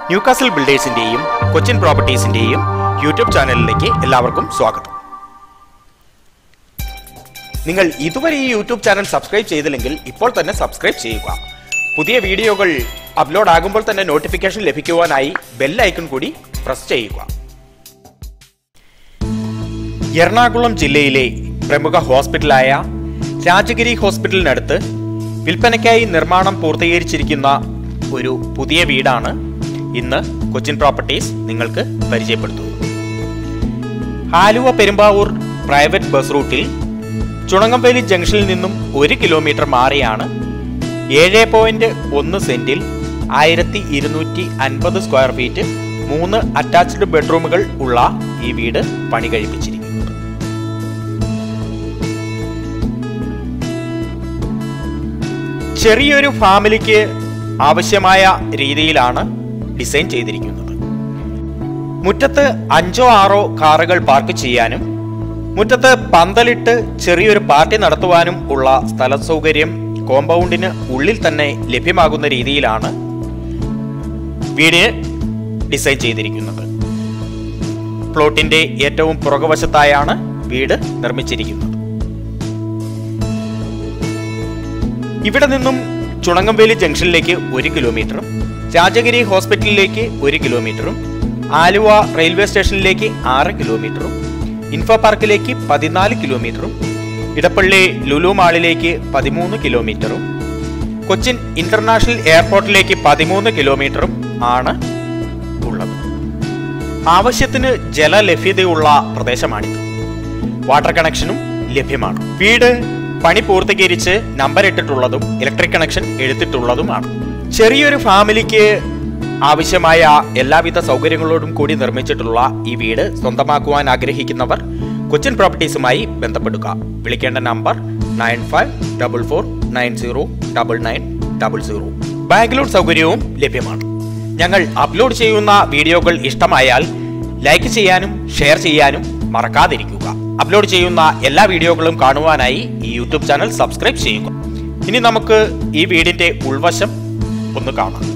Newcastle ബിൽഡേഴ്സിന്റെയും കൊച്ചിൻ പ്രോപ്പർട്ടീസിന്റെയും YouTube ചാനലിലേക്ക് എല്ലാവർക്കും സ്വാഗതം നിങ്ങൾ ഇതുവരെ ഈ യൂട്യൂബ് ചാനൽ സബ്സ്ക്രൈബ് ചെയ്തില്ലെങ്കിൽ ഇപ്പോൾ തന്നെ സബ്സ്ക്രൈബ് ചെയ്യുക പുതിയ വീഡിയോകൾ അപ്ലോഡ് ആകുമ്പോൾ തന്നെ നോട്ടിഫിക്കേഷൻ ലഭിക്കുവാനായി ബെൽ ഐക്കൺ കൂടി പ്രസ് ചെയ്യുക എറണാകുളം ജില്ലയിലെ പ്രമുഖ ഹോസ്പിറ്റലായ രാജഗിരി ഹോസ്പിറ്റലിനടുത്ത് വിൽപ്പനയ്ക്കായി നിർമ്മാണം പൂർത്തീകരിച്ചിരിക്കുന്ന ഒരു പുതിയ വീടാണ് ഇന്ന് കൊച്ചിൻ പ്രോപ്പർട്ടീസ് നിങ്ങൾക്ക് പരിചയപ്പെടുത്തുന്നത് ആലുവ പെരുമ്പാവൂർ പ്രൈവറ്റ് ബസ് റൂട്ടിൽ ചുണങ്ങംവേലി ജംഗ്ഷനിൽ നിന്നും ഒരു കിലോമീറ്റർ മാറിയാണ് ഏഴ് പോയിന്റ് ഒന്ന് സെന്റിൽ ആയിരത്തി ഇരുന്നൂറ്റി അൻപത് സ്ക്വയർ ഫീറ്റ് മൂന്ന് അറ്റാച്ച്ഡ് ബെഡ്റൂമുകൾ ഉള്ള ഈ വീട് പണി കഴിപ്പിച്ചിരിക്കുന്നത് ചെറിയൊരു ഫാമിലിക്ക് ആവശ്യമായ രീതിയിലാണ് ഡിസൈൻ ചെയ്തിരിക്കുന്നത് മുറ്റത്ത് അഞ്ചോ ആറോ കാറുകൾ പാർക്ക് ചെയ്യാനും മുറ്റത്ത് പന്തലിട്ട് ചെറിയൊരു പാർട്ടി നടത്തുവാനും ഉള്ള സ്ഥല സൗകര്യം കോമ്പൗണ്ടിന് ഉള്ളിൽ തന്നെ ലഭ്യമാകുന്ന രീതിയിലാണ് വീടിന് ഡിസൈൻ ചെയ്തിരിക്കുന്നത് പ്ലോട്ടിന്റെ ഏറ്റവും പുറകുവശത്തായാണ് വീട് നിർമ്മിച്ചിരിക്കുന്നത് ഇവിടെ നിന്നും ചുണങ്ങംവേലി ജംഗ്ഷനിലേക്ക് ഒരു കിലോമീറ്ററും രാജഗിരി ഹോസ്പിറ്റലിലേക്ക് ഒരു കിലോമീറ്ററും ആലുവ റെയിൽവേ സ്റ്റേഷനിലേക്ക് ആറ് കിലോമീറ്ററും ഇൻഫോ പാർക്കിലേക്ക് പതിനാല് കിലോമീറ്ററും ഇടപ്പള്ളി ലുലു മാളിലേക്ക് പതിമൂന്ന് കിലോമീറ്ററും കൊച്ചിൻ ഇന്റർനാഷണൽ എയർപോർട്ടിലേക്ക് പതിമൂന്ന് കിലോമീറ്ററും ആണ് ഉള്ളത് ആവശ്യത്തിന് ജലലഭ്യതയുള്ള പ്രദേശമാണിത് വാട്ടർ കണക്ഷനും ലഭ്യമാണ് വീട് പണി പൂർത്തീകരിച്ച് നമ്പർ ഇട്ടിട്ടുള്ളതും ഇലക്ട്രിക് കണക്ഷൻ എടുത്തിട്ടുള്ളതുമാണ് ചെറിയൊരു ഫാമിലിക്ക് ആവശ്യമായ എല്ലാവിധ സൗകര്യങ്ങളോടും കൂടി നിർമ്മിച്ചിട്ടുള്ള ഈ വീട് സ്വന്തമാക്കുവാൻ ആഗ്രഹിക്കുന്നവർ കൊച്ചിൻ പ്രോപ്പർട്ടീസുമായി ബന്ധപ്പെടുക വിളിക്കേണ്ട number nine five double four nine zero double nine double zero Bangalore സൗകര്യവും ലഭ്യമാണ് ഞങ്ങൾ അപ്ലോഡ് ചെയ്യുന്ന വീഡിയോകൾ ഇഷ്ടമായാൽ ലൈക്ക് ചെയ്യാനും ഷെയർ ചെയ്യാനും മറക്കാതിരിക്കുക അപ്ലോഡ് ചെയ്യുന്ന എല്ലാ വീഡിയോകളും കാണുവാനായി ഈ യൂട്യൂബ് ചാനൽ സബ്സ്ക്രൈബ് ചെയ്യുക ഇനി നമുക്ക് ഈ വീടിന്റെ ഉൾവശം ഒന്ന് കാണാം